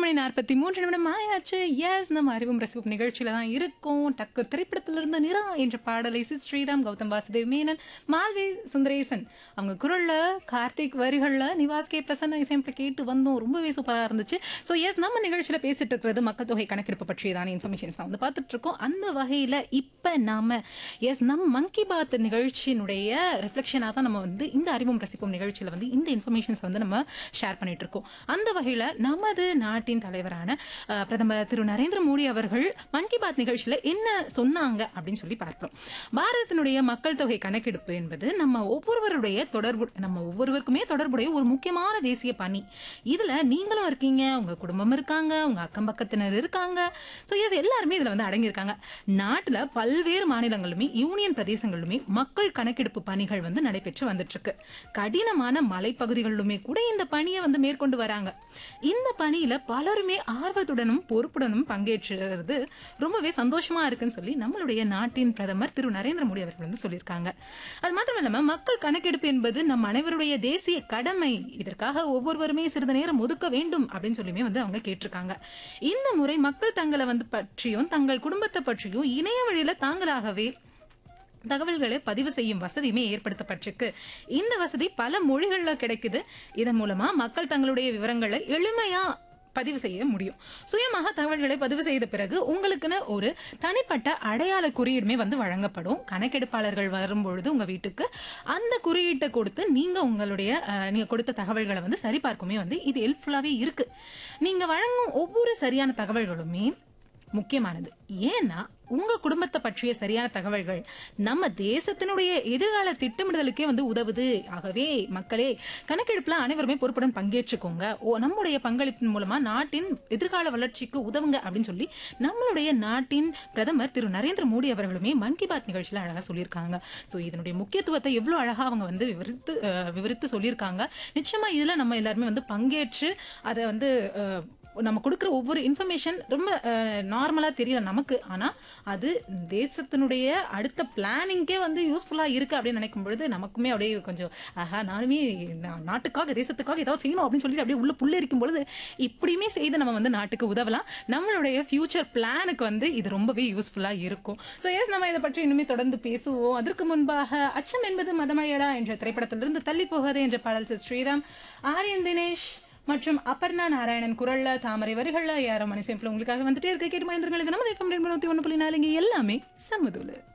மணி நாற்பத்தி மூன்று நிமிடம் ஆயாச்சு எஸ் நம்ம அறிவும் ரசிப்பும் நிகழ்ச்சியில தான் இருக்கும் டக்கு திரைப்படத்திலிருந்து நிரா என்ற பாடலை சி ஸ்ரீராம் கௌதம் வாசுதேவ் மேனன் மால்வி சுந்தரேசன் அவங்க குரல்ல கார்த்திக் வரிகள்ல நிவாஸ் கே பிரசன்ன இசையமைப்பில் கேட்டு வந்தோம் ரொம்பவே சூப்பரா இருந்துச்சு ஸோ எஸ் நம்ம நிகழ்ச்சியில பேசிட்டு இருக்கிறது மக்கள் தொகை கணக்கெடுப்பு பற்றியதான இன்ஃபர்மேஷன்ஸ் தான் வந்து பார்த்துட்டு இருக்கோம் அந்த வகையில இப்ப நாம எஸ் நம் மங்கி பாத் நிகழ்ச்சியினுடைய ரிஃப்ளெக்ஷனாக தான் நம்ம வந்து இந்த அறிவும் ரசிப்பும் நிகழ்ச்சியில வந்து இந்த இன்ஃபர்மேஷன்ஸ் வந்து நம்ம ஷேர் பண்ணிட்டு இருக்கோம் அந்த வகையில நமது நாட்டின் தலைவரான அஹ், பிரதமர் திரு நரேந்திர மோடி அவர்கள் மன் கி பாத் நிகழ்ச்சியில என்ன சொன்னாங்க அப்படின்னு சொல்லி பார்ப்போம் பாரதத்தினுடைய மக்கள் தொகை கணக்கெடுப்பு என்பது நம்ம ஒவ்வொருவருடைய தொடர்பு நம்ம ஒவ்வொருவருக்குமே தொடர்புடைய ஒரு முக்கியமான தேசிய பணி இதுல நீங்களும் இருக்கீங்க உங்க குடும்பம் இருக்காங்க உங்க அக்கம் பக்கத்தினர் இருக்காங்க ஸோ எஸ் எல்லாருமே இதுல வந்து அடங்கியிருக்காங்க நாட்டுல பல்வேறு மாநிலங்களுமே யூனியன் பிரதேசங்களிலுமே மக்கள் கணக்கெடுப்பு பணிகள் வந்து நடைபெற்று வந்துட்டு இருக்கு கடினமான மலைப்பகுதிகளிலுமே கூட இந்த பணியை வந்து மேற்கொண்டு வராங்க இந்த பணியில பலருமே ஆர்வத்துடனும் பொறுப்புடனும் பங்கேற்றுறது ரொம்பவே சந்தோஷமா இருக்குன்னு சொல்லி நம்மளுடைய நாட்டின் பிரதமர் திரு நரேந்திர மோடி அவர்கள் வந்து சொல்லியிருக்காங்க அது மாத்திரம் இல்லாம மக்கள் கணக்கெடுப்பு என்பது நம் அனைவருடைய தேசிய கடமை இதற்காக ஒவ்வொருவருமே சிறிது நேரம் ஒதுக்க வேண்டும் அப்படின்னு சொல்லியுமே வந்து அவங்க கேட்டிருக்காங்க இந்த முறை மக்கள் தங்களை வந்து பற்றியும் தங்கள் குடும்பத்தை பற்றியும் இணைய வழியில தாங்களாகவே தகவல்களை பதிவு செய்யும் வசதியுமே ஏற்படுத்தப்பட்டிருக்கு இந்த வசதி பல மொழிகள்ல கிடைக்குது இதன் மூலமா மக்கள் தங்களுடைய விவரங்களை எளிமையா பதிவு செய்ய முடியும் சுயமாக தகவல்களை பதிவு செய்த பிறகு உங்களுக்குன்னு ஒரு தனிப்பட்ட அடையாள குறியீடுமே வந்து வழங்கப்படும் கணக்கெடுப்பாளர்கள் வரும்பொழுது உங்க வீட்டுக்கு அந்த குறியீட்டை கொடுத்து நீங்க உங்களுடைய அஹ், நீங்க கொடுத்த தகவல்களை வந்து சரிபார்க்குமே வந்து இது ஹெல்ப்ஃபுல்லாவே இருக்கு நீங்க வழங்கும் ஒவ்வொரு சரியான தகவல்களுமே முக்கியமானது ஏன்னா உங்க குடும்பத்தை பற்றிய சரியான தகவல்கள் நம்ம தேசத்தினுடைய எதிர்கால திட்டமிடுதலுக்கே வந்து உதவுது ஆகவே மக்களே கணக்கெடுப்புல அனைவருமே பொறுப்புடன் பங்கேற்றுக்கோங்க ஓ நம்முடைய பங்களிப்பின் மூலமா நாட்டின் எதிர்கால வளர்ச்சிக்கு உதவுங்க அப்படின்னு சொல்லி நம்மளுடைய நாட்டின் பிரதமர் திரு நரேந்திர மோடி அவர்களுமே மன் கி பாத் நிகழ்ச்சியில அழகா சொல்லியிருக்காங்க ஸோ இதனுடைய முக்கியத்துவத்தை எவ்வளவு அழகா அவங்க வந்து விவரித்து அஹ், விவரித்து சொல்லியிருக்காங்க நிச்சயமா இதுல நம்ம எல்லாருமே வந்து பங்கேற்று அதை வந்து அஹ், நம்ம கொடுக்குற ஒவ்வொரு இன்ஃபர்மேஷன் ரொம்ப நார்மலாக தெரியல நமக்கு ஆனால் அது தேசத்தினுடைய அடுத்த பிளானிங்கே வந்து யூஸ்ஃபுல்லாக இருக்குது அப்படின்னு நினைக்கும் பொழுது நமக்குமே அப்படியே கொஞ்சம் ஆஹா நானுமே நா- நாட்டுக்காக தேசத்துக்காக ஏதாவது செய்யணும் அப்படின்னு சொல்லிட்டு அப்படியே உள்ள புல்லரிக்கும் பொழுது இப்படியுமே செய்து நம்ம வந்து நாட்டுக்கு உதவலாம் நம்மளுடைய ஃபியூச்சர் பிளானுக்கு வந்து இது ரொம்பவே யூஸ்ஃபுல்லாக இருக்கும் ஸோ எஸ் நம்ம இதை பற்றி இன்னுமே தொடர்ந்து பேசுவோம் அதற்கு முன்பாக அச்சம் என்பது மதமயடா என்ற திரைப்படத்திலிருந்து தள்ளி போகாதே என்ற பாடல் திரு ஸ்ரீராம் ஆரியன் தினேஷ் மற்றும் அபர்ணா நாராயணன் குரல்ல தாமரை வரிகள்ல யாரோ மணி சேம்பிள் உங்களுக்காக வந்துட்டே இருக்க கேட்டு மனிதர்கள் இது நம்ம எஃப்எம் ரெண்டு ஒன்று புள்ளி நாலு இங்க எல்லாமே சமதுல